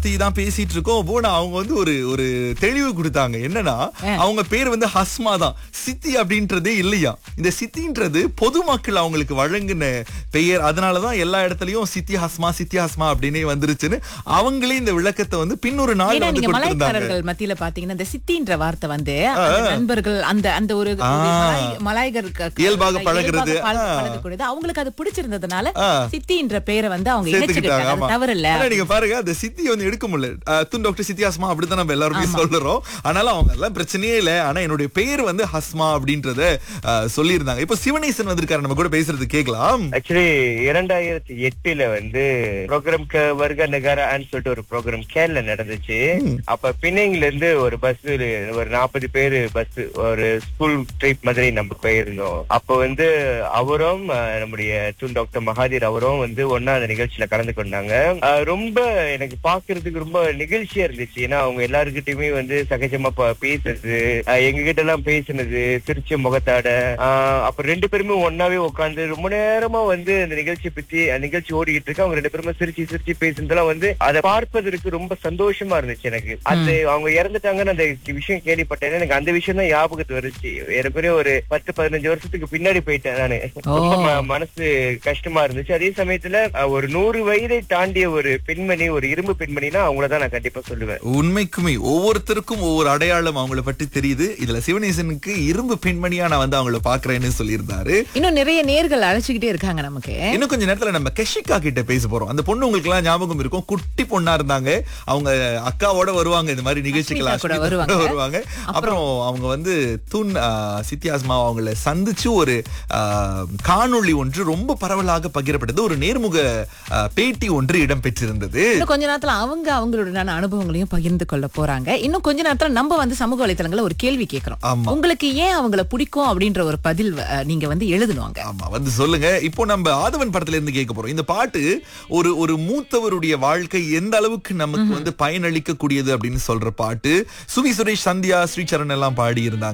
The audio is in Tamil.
பத்தி தான் பேசிட்டு இருக்கோம் போனா அவங்க வந்து ஒரு ஒரு தெளிவு கொடுத்தாங்க என்னன்னா அவங்க பேர் வந்து ஹஸ்மா தான் சித்தி அப்படின்றதே இல்லையா இந்த சித்தின்றது பொதுமக்கள் அவங்களுக்கு வழங்கின பெயர் அதனாலதான் எல்லா இடத்துலயும் சித்தி ஹஸ்மா சித்தி ஹஸ்மா அப்படின்னே வந்துருச்சுன்னு அவங்களே இந்த விளக்கத்தை வந்து பின்னொரு நாள் ஏன்னா வந்து நீங்க கொடுத்திருந்தாங்க மலாய்க்காரர்கள் மத்தியில பாத்தீங்கன்னா இந்த சித்தின்ற வார்த்தை வந்து அந்த நண்பர்கள் அந்த அந்த ஒரு ஒரு மலாய்- மலாய்கர் க- க- இயல்பாக இயல்பாக பழகுறது. பழ- ஆ. பழகக்கூடியது அவங்களுக்கு அது பிடிச்சிருந்ததுனால ஆ. சித்தின்ற பேரை வந்து அவங்க சேர்த்துக்கிட்டாங்க இணைச்சுக்கிட்டாங்க ஆமா அது தவறு இல்ல ஆனா நீங்க பாருங்க அந்த சித்தி வந்து எடுக்க முடியல அஹ், துன் டாக்டர் சித்தி ஹஸ்மா அப்படிதான் நம்ம எல்லாருமே சொல்லுறோம் ஆனாலும் அவங்க எல்லாம் பிரச்சனையே இல்ல ஆனா என்னுடைய பேர் வந்து ஹஸ்மா அப்படின்றத அஹ், சொல்லியிருந்தாங்க இப்போ சிவனேசன் வந்திருக்காரு நம்ம கூட பேசுறது கேட்கலாம் ஆக்சுவலி இரண்டாயிரத்தி எட்டுல வந்து ப்ரோக்ராம் வர்க்க நகரான்னு சொல்லிட்டு ஒரு ப்ரோக்ராம் கேரள நடந்துச்சு அப்ப பின்னைங்ல இருந்து ஒரு பஸ் ஒரு நாற்பது பேரு பஸ் ஒரு ஸ்கூல் ட்ரிப் மாதிரி நம்ம போயிருந்தோம் அப்ப வந்து அவரும் அஹ், நம்முடைய தூண் டாக்டர் மகாதீர் அவரும் வந்து ஒன்னா அந்த நிகழ்ச்சியில கலந்து கொண்டாங்க அஹ், ரொம்ப எனக்கு பாக்குறதுக்கு ரொம்ப நிகழ்ச்சியா இருந்துச்சு ஏன்னா அவங்க எல்லாருக்கிட்டயுமே வந்து சகஜமா ப- பேசுறது அஹ், எங்க கிட்ட எல்லாம் பேசுனது சிரிச்ச முகத்தாட ஆஹ் அப்ப ரெண்டு பேருமே ஒன்னாவே உட்காந்து ரொம்ப நேரமா வந்து அந்த நிகழ்ச்சி பத்தி அந்த நிகழ்ச்சி ஓடிக்கிட்டு இருக்கு அவங்க ரெண்டு பேருமே சிரிச்சு சிரிச்சு பேசுனதெல்லாம் வந்து அதை பார்ப்பதற்கு ரொம்ப சந்தோஷமா இருந்துச்சு எனக்கு அது அவங்க இறந்துட்டாங்கன்னு அந்த விஷயம் கேள்விப்பட்டேன் எனக்கு அந்த விஷயம் தான் ஞாபகத்து வருச்சு ஏறக்குறைய ஒரு பத்து பதினஞ்சு வருஷத்துக்கு பின்னாடி போயிட்டேன் நானு ரொம்ப ம- மனசு கஷ்டமா இருந்துச்சு அதே சமயத்துல அஹ், ஒரு நூறு வயதை தாண்டிய ஒரு பெண்மணி ஒரு இரும்பு பெண்மணினா அவங்களதான் நான் கண்டிப்பா சொல்லுவேன் உண்மைக்குமே ஒவ்வொருத்தருக்கும் ஒவ்வொரு அடையாளம் அவங்கள பற்றி தெரியுது இதுல சிவனேசனுக்கு இரும்பு பெண்மணியா நான் வந்து அவங்கள பாக்குறேன்னு சொல்லியிருந்தாரு இன்னும் நிறைய நேர்கள் அழைச்சுக்கிட்டே இருக்காங்க நமக்கு இன்னும் கொஞ்ச நேரத்துல நம்ம கெஷிகா கிட்ட பேச போறோம் அந்த பொண்ணு உங்களுக்கு எல்லாம் ஞாபகம் இருக்கும் குட்டி பொண்ணா இருந்தாங்க அவங்க அக்காவோட வருவாங்க இந்த மாதிரி நிகழ்ச்சிகள் அஸ்மிதா கூட அஸ்மிதா வருவாங்க. கூட வருவாங்க அப்புறம் அவங்க வந்து தூண் சித்தியாஸ்மா அவங்கள சந்திச்சு ஒரு ஆ, காணொளி ஒன்று ரொம்ப பரவலாக பகிரப்பட்டது ஒரு நேர்முக ஆ, பேட்டி ஒன்று இடம்பெற்றிருந்தது இன்னும் கொஞ்ச நேரத்துல அவங்க அவங்களுடனான அனுபவங்களையும் பகிர்ந்து கொள்ள போறாங்க இன்னும் கொஞ்ச நேரத்துல நம்ம வந்து சமூக வலைத்தளங்கள்ல ஒரு கேள்வி கேட்கிறோம் ஆமா. உங்களுக்கு ஏன் அவங்கள பிடிக்கும் அப்படின்ற ஒரு பதில் அஹ், நீங்க வந்து எழுதணுங்க ஆமா வந்து சொல்லுங்க இப்போ நம்ம ஆதவன் படத்துல இருந்து கேட்க போறோம் இந்த பாட்டு ஒரு ஒரு மூத்தவருடைய வாழ்க்கை எந்த அளவுக்கு நமக்கு வந்து பயனளிக்க கூடியது அப்படின்னு சொல்ற பாட்டு சுவி சுரேஷ் சந்தியா ஸ்ரீசரண் எல்லாம் பாடி இருந்தாங்க